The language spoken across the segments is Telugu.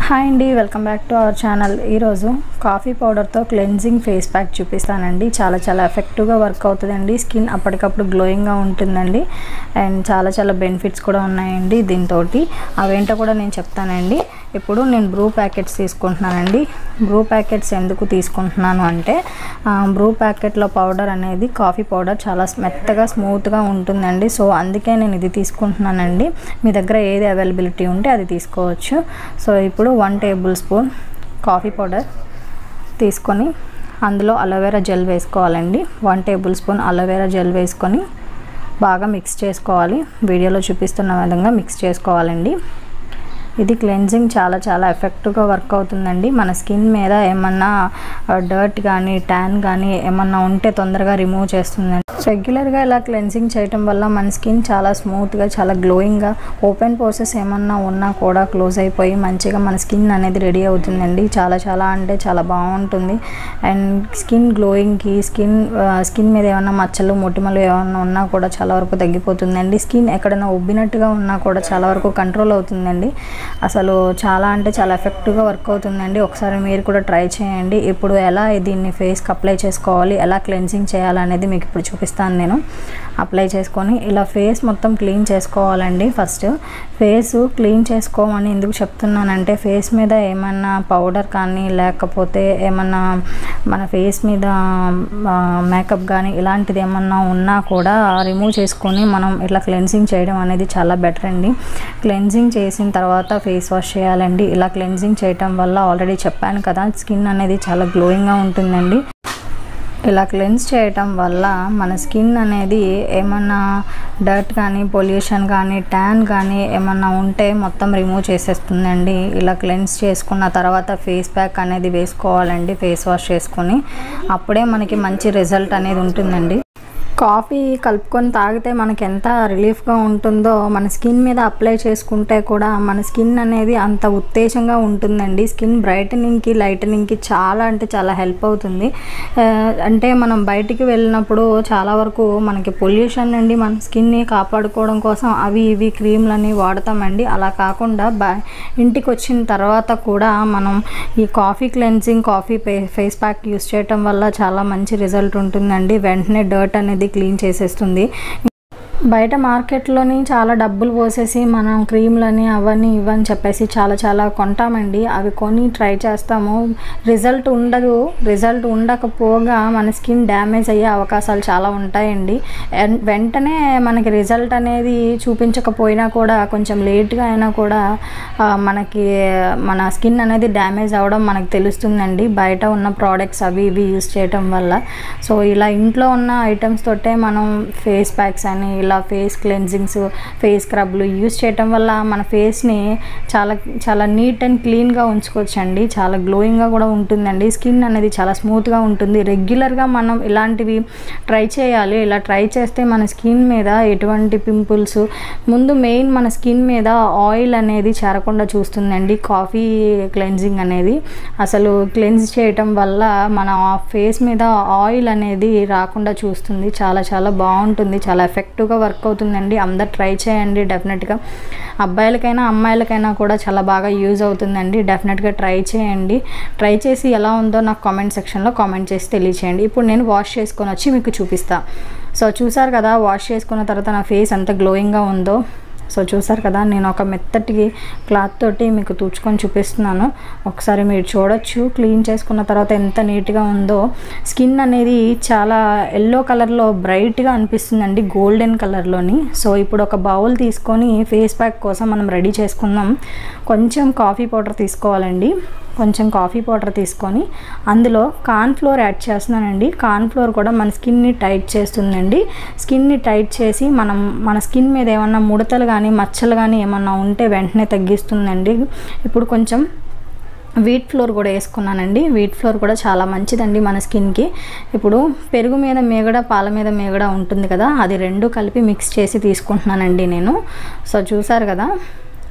హాయ్ అండి welcome back to our channel ఈరోజు కాఫీ పౌడర్తో క్లెన్జింగ్ ఫేస్ ప్యాక్ చూపిస్తానండి చాలా చాలా ఎఫెక్టివ్గా వర్క్ అవుతుందండి స్కిన్ అప్పటికప్పుడు గ్లోయింగ్గా ఉంటుందండి అండ్ చాలా చాలా బెనిఫిట్స్ కూడా ఉన్నాయండి దీంతో అవేంటో కూడా నేను చెప్తానండి ఇప్పుడు నేను బ్రూ ప్యాకెట్స్ తీసుకుంటున్నానండి బ్రూ ప్యాకెట్స్ ఎందుకు తీసుకుంటున్నాను అంటే ఆ, బ్రూ ప్యాకెట్లో పౌడర్ అనేది కాఫీ పౌడర్ చాలా మెత్తగా స్మూత్గా ఉంటుందండి సో అందుకే నేను ఇది తీసుకుంటున్నానండి మీ దగ్గర ఏది అవైలబిలిటీ ఉంటే అది తీసుకోవచ్చు సో ఇప్పుడు one tablespoon coffee powder తీసుకొని అందులో అలోవెరా జెల్ వేసుకోవాలండి one tablespoon aloe vera gel వేసుకొని బాగా మిక్స్ చేసుకోవాలి వీడియోలో చూపిస్తున్న విధంగా మిక్స్ చేసుకోవాలండి ఇది క్లెన్జింగ్ చాలా చాలా ఎఫెక్టివ్గా వర్క్ అవుతుందండి మన స్కిన్ మీద ఏమన్నా డర్ట్ కానీ ట్యాన్ కానీ ఏమన్నా ఉంటే తొందరగా రిమూవ్ చేస్తుందండి రెగ్యులర్గా ఇలా క్లెన్జింగ్ చేయటం వల్ల మన స్కిన్ చాలా స్మూత్గా చాలా గ్లోయింగ్గా ఓపెన్ పోర్సెస్ ఏమన్నా ఉన్నా కూడా క్లోజ్ అయిపోయి మంచిగా మన స్కిన్ అనేది రెడీ అవుతుందండి చాలా చాలా అంటే చాలా బాగుంటుంది అండ్ స్కిన్ గ్లోయింగ్కి స్కిన్ స్కిన్ మీద ఏమన్నా మచ్చలు మొటిమలు ఏమన్నా ఉన్నా కూడా చాలా వరకు తగ్గిపోతుందండి స్కిన్ ఎక్కడైనా ఉబ్బినట్టుగా ఉన్నా కూడా చాలా వరకు కంట్రోల్ అవుతుందండి అసలు చాలా అంటే చాలా ఎఫెక్టివ్గా వర్క్ అవుతుందండి ఒకసారి మీరు కూడా ట్రై చేయండి ఇప్పుడు ఎలా దీన్ని ఫేస్కి అప్లై చేసుకోవాలి ఎలా క్లెన్సింగ్ చేయాలనేది మీకు ఇప్పుడు చూపిస్తాను నేను అప్లై చేసుకొని ఇలా ఫేస్ మొత్తం క్లీన్ చేసుకోవాలండి ఫస్ట్ ఫేస్ క్లీన్ చేసుకోమని ఎందుకు చెప్తున్నానంటే ఫేస్ మీద ఏమన్నా పౌడర్ కానీ లేకపోతే ఏమన్నా మన ఫేస్ మీద మేకప్ కానీ ఇలాంటిది ఏమన్నా ఉన్నా కూడా రిమూవ్ చేసుకొని మనం ఇట్లా క్లెన్సింగ్ చేయడం అనేది చాలా బెటర్ అండి క్లెన్సింగ్ చేసిన తర్వాత ఫేస్ వాష్ చేయాలండి ఇలా క్లెన్సింగ్ చేయటం వల్ల ఆల్రెడీ చెప్పాను కదా స్కిన్ అనేది చాలా గ్లోయింగ్గా ఉంటుందండి ఇలా క్లెన్స్ చేయటం వల్ల మన స్కిన్ అనేది ఏమన్నా డర్ట్ కానీ పొల్యూషన్ కానీ ట్యాన్ కానీ ఏమన్నా ఉంటే మొత్తం రిమూవ్ చేసేస్తుందండి ఇలా క్లెన్స్ చేసుకున్న తర్వాత ఫేస్ ప్యాక్ అనేది వేసుకోవాలండి ఫేస్ వాష్ చేసుకొని అప్పుడే మనకి మంచి రిజల్ట్ అనేది ఉంటుందండి కాఫీ కలుపుకొని తాగితే మనకి ఎంత రిలీఫ్గా ఉంటుందో మన స్కిన్ మీద అప్లై చేసుకుంటే కూడా మన స్కిన్ అనేది అంత ఉత్తేజంగా ఉంటుందండి స్కిన్ బ్రైటనింగ్కి లైటనింగ్కి చాలా అంటే చాలా హెల్ప్ అవుతుంది ఆ, అంటే మనం బయటికి వెళ్ళినప్పుడు చాలా వరకు మనకి పొల్యూషన్ నుండి మన స్కిన్ని కాపాడుకోవడం కోసం అవి ఇవి క్రీమ్లని వాడతామండి అలా కాకుండా బ ఇంటికి వచ్చిన తర్వాత కూడా మనం ఈ కాఫీ క్లెన్సింగ్ కాఫీ పే ఫేస్ ప్యాక్ యూస్ చేయటం వల్ల చాలా మంచి రిజల్ట్ ఉంటుందండి వెంటనే డర్ట్ అనేది క్లీన్ చేసేస్తుంది బయట మార్కెట్లోని చాలా డబ్బులు పోసేసి మనం క్రీమ్లని అవన్నీ ఇవని చెప్పేసి చాలా చాలా కొంటామండి అవి కొని ట్రై చేస్తాము రిజల్ట్ ఉండదు రిజల్ట్ ఉండకపోగా మన స్కిన్ డ్యామేజ్ అయ్యే అవకాశాలు చాలా ఉంటాయండి ఎన్- వెంటనే మనకి రిజల్ట్ అనేది చూపించకపోయినా కూడా కొంచెం లేట్గా అయినా కూడా ఆ, మనకి మన స్కిన్ అనేది డ్యామేజ్ అవ్వడం మనకు తెలుస్తుందండి బయట ఉన్న ప్రోడక్ట్స్ అవి ఇవి యూస్ చేయటం వల్ల సో ఇలా ఇంట్లో ఉన్న ఐటమ్స్ తోటే మనం ఫేస్ ప్యాక్స్ అని ఇలా ఫేస్ క్లెన్జింగ్స్ ఫేస్ స్క్రబ్లు యూస్ చేయటం వల్ల మన ఫేస్ని చాలా చాలా నీట్ అండ్ క్లీన్గా ఉంచుకోవచ్చండి చాలా గ్లోయింగ్గా కూడా ఉంటుందండి స్కిన్ అనేది చాలా స్మూత్గా ఉంటుంది రెగ్యులర్గా మనం ఇలాంటివి ట్రై చేయాలి ఇలా ట్రై చేస్తే మన స్కిన్ మీద ఎటువంటి పింపుల్స్ ముందు మెయిన్ మన స్కిన్ మీద ఆయిల్ అనేది చేరకుండా చూస్తుందండి కాఫీ క్లెన్జింగ్ అనేది అసలు క్లెన్స్ చేయటం వల్ల మన ఫేస్ మీద ఆయిల్ అనేది రాకుండా చూస్తుంది చాలా చాలా బాగుంటుంది చాలా ఎఫెక్టివ్గా వర్క్ అవుతుందండి అందరు ట్రై చేయండి డెఫినెట్గా అబ్బాయిలకైనా అమ్మాయిలకైనా కూడా చాలా బాగా యూజ్ అవుతుందండి డెఫినెట్గా ట్రై చేయండి ట్రై చేసి ఎలా ఉందో నాకు కామెంట్ సెక్షన్లో కామెంట్ చేసి తెలియచేయండి ఇప్పుడు నేను వాష్ చేసుకొని వచ్చి మీకు చూపిస్తా సో చూసారు కదా వాష్ చేసుకున్న తర్వాత నా ఫేస్ ఎంత గ్లోయింగ్గా ఉందో సో చూసారు కదా నేను ఒక మెత్తటి క్లాత్ తోటి మీకు తుడుచుకొని చూపిస్తున్నాను ఒకసారి మీరు చూడొచ్చు క్లీన్ చేసుకున్న తర్వాత ఎంత నీట్గా ఉందో స్కిన్ అనేది చాలా ఎల్లో కలర్లో బ్రైట్గా అనిపిస్తుందండి గోల్డెన్ కలర్లోని సో ఇప్పుడు ఒక బౌల్ తీసుకొని ఫేస్ ప్యాక్ కోసం మనం రెడీ చేసుకుందాం కొంచెం కాఫీ పౌడర్ తీసుకోవాలండి కొంచెం కాఫీ పౌడర్ తీసుకొని అందులో కార్న్ ఫ్లోర్ యాడ్ చేస్తున్నానండి కార్న్ ఫ్లోర్ కూడా మన స్కిన్ని టైట్ చేస్తుందండి స్కిన్ని టైట్ చేసి మనం మన స్కిన్ మీద ఏమన్నా ముడతలు కానీ మచ్చలు కానీ ఏమన్నా ఉంటే వెంటనే తగ్గిస్తుందండి ఇప్పుడు కొంచెం వీట్ ఫ్లోర్ కూడా వేసుకున్నానండి వీట్ ఫ్లోర్ కూడా చాలా మంచిదండి మన స్కిన్కి ఇప్పుడు పెరుగు మీద మేగడ పాల మీద మేగడ ఉంటుంది కదా అది రెండు కలిపి మిక్స్ చేసి తీసుకుంటున్నానండి నేను సో చూసారు కదా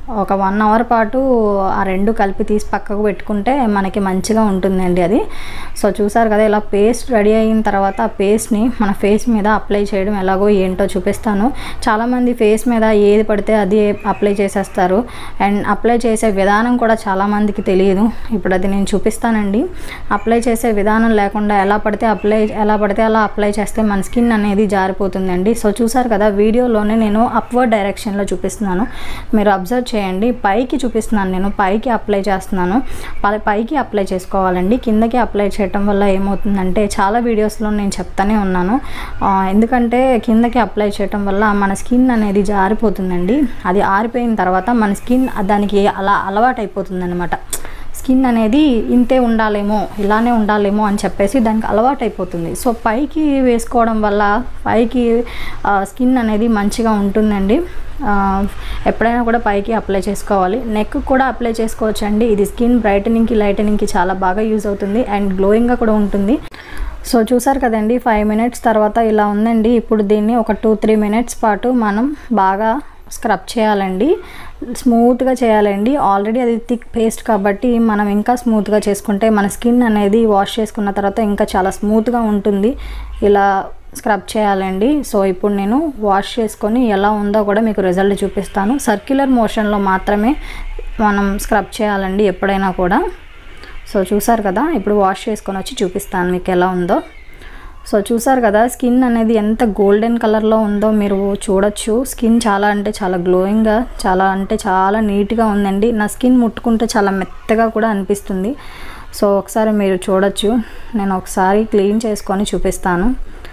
ఒక వన్ అవర్ పాటు ఆ రెండు కలిపి తీసి పక్కకు పెట్టుకుంటే మనకి మంచిగా ఉంటుందండి అది సో చూసారు కదా ఇలా పేస్ట్ రెడీ అయిన తర్వాత ఆ పేస్ట్ని మన ఫేస్ మీద అప్లై చేయడం ఎలాగో ఏంటో చూపిస్తాను చాలామంది ఫేస్ మీద ఏది పడితే అది అప్లై చేసేస్తారు అండ్ అప్లై చేసే విధానం కూడా చాలామందికి తెలియదు ఇప్పుడు అది నేను చూపిస్తానండి అప్లై చేసే విధానం లేకుండా ఎలా పడితే అప్లై ఎలా పడితే అలా అప్లై చేస్తే మన స్కిన్ అనేది జారిపోతుందండి సో చూసారు కదా వీడియోలోనే నేను అప్వర్డ్ డైరెక్షన్లో చూపిస్తున్నాను మీరు అబ్జర్వ్ చేయండి పైకి చూపిస్తున్నాను నేను పైకి అప్లై చేస్తున్నాను పై- పైకి అప్లై చేసుకోవాలండి కిందకి అప్లై చేయటం వల్ల ఏమవుతుందంటే చాలా వీడియోస్లో నేను చెప్తానే ఉన్నాను ఆ, ఎందుకంటే కిందకి అప్లై చేయటం వల్ల మన స్కిన్ అనేది జారిపోతుందండి అది ఆరిపోయిన తర్వాత మన స్కిన్ దానికి అలా అలవాటు అయిపోతుంది అనమాట స్కిన్ అనేది ఇంతే ఉండాలేమో ఇలానే ఉండాలేమో అని చెప్పేసి దానికి అలవాటు అయిపోతుంది సో పైకి వేసుకోవడం వల్ల పైకి ఆ, స్కిన్ అనేది మంచిగా ఉంటుందండి ఆ, ఎప్పుడైనా కూడా పైకి అప్లై చేసుకోవాలి నెక్ కూడా అప్లై చేసుకోవచ్చు అండి ఇది స్కిన్ బ్రైటనింగ్కి లైటనింగ్కి చాలా బాగా యూజ్ అవుతుంది అండ్ గ్లోయింగ్గా కూడా ఉంటుంది సో చూసారు కదండి ఫైవ్ మినిట్స్ తర్వాత ఇలా ఉందండి ఇప్పుడు దీన్ని ఒక టూ త్రీ మినిట్స్ పాటు మనం బాగా స్క్రబ్ చేయాలండి స్మూత్గా చేయాలండి ఆల్రెడీ అది థిక్ పేస్ట్ కాబట్టి మనం ఇంకా స్మూత్గా చేసుకుంటే మన స్కిన్ అనేది వాష్ చేసుకున్న తర్వాత ఇంకా చాలా స్మూత్గా ఉంటుంది ఇలా స్క్రబ్ చేయాలండి సో ఇప్పుడు నేను వాష్ చేసుకొని ఎలా ఉందో కూడా మీకు రిజల్ట్ చూపిస్తాను సర్క్యులర్ మోషన్లో మాత్రమే మనం స్క్రబ్ చేయాలండి ఎప్పుడైనా కూడా సో చూసారు కదా ఇప్పుడు వాష్ చేసుకొని వచ్చి చూపిస్తాను మీకు ఎలా ఉందో సో చూసారు కదా స్కిన్ అనేది ఎంత గోల్డెన్ కలర్లో ఉందో మీరు చూడొచ్చు స్కిన్ చాలా అంటే చాలా గ్లోయింగ్గా చాలా అంటే చాలా నీట్గా ఉందండి నా స్కిన్ ముట్టుకుంటే చాలా మెత్తగా కూడా అనిపిస్తుంది సో ఒకసారి మీరు చూడొచ్చు నేను ఒకసారి క్లీన్ చేసుకొని చూపిస్తాను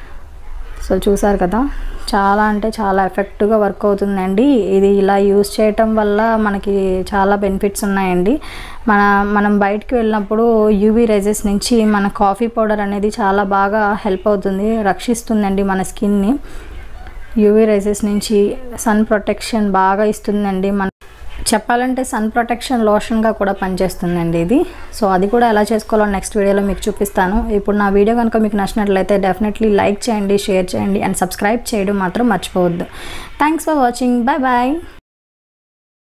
సో చూసారు కదా చాలా అంటే చాలా ఎఫెక్టివ్గా వర్క్ అవుతుందండి ఇది ఇలా యూస్ చేయటం వల్ల మనకి చాలా బెనిఫిట్స్ ఉన్నాయండి మన మనం బయటికి వెళ్ళినప్పుడు యూవీ రైజెస్ నుంచి మన కాఫీ పౌడర్ అనేది చాలా బాగా హెల్ప్ అవుతుంది రక్షిస్తుందండి మన స్కిన్ని యూవీ రైజెస్ నుంచి సన్ ప్రొటెక్షన్ బాగా ఇస్తుందండి మన చెప్పాలంటే సన్ ప్రొటెక్షన్ లోషన్గా కూడా పనిచేస్తుందండి ఇది సో అది కూడా ఎలా చేసుకోవాలో నెక్స్ట్ వీడియోలో మీకు చూపిస్తాను ఇప్పుడు నా వీడియో కనుక మీకు నచ్చినట్లయితే డెఫినెట్లీ లైక్ చేయండి షేర్ చేయండి అండ్ సబ్స్క్రైబ్ చేయడం మాత్రం మర్చిపోవద్దు thanks for watching bye bye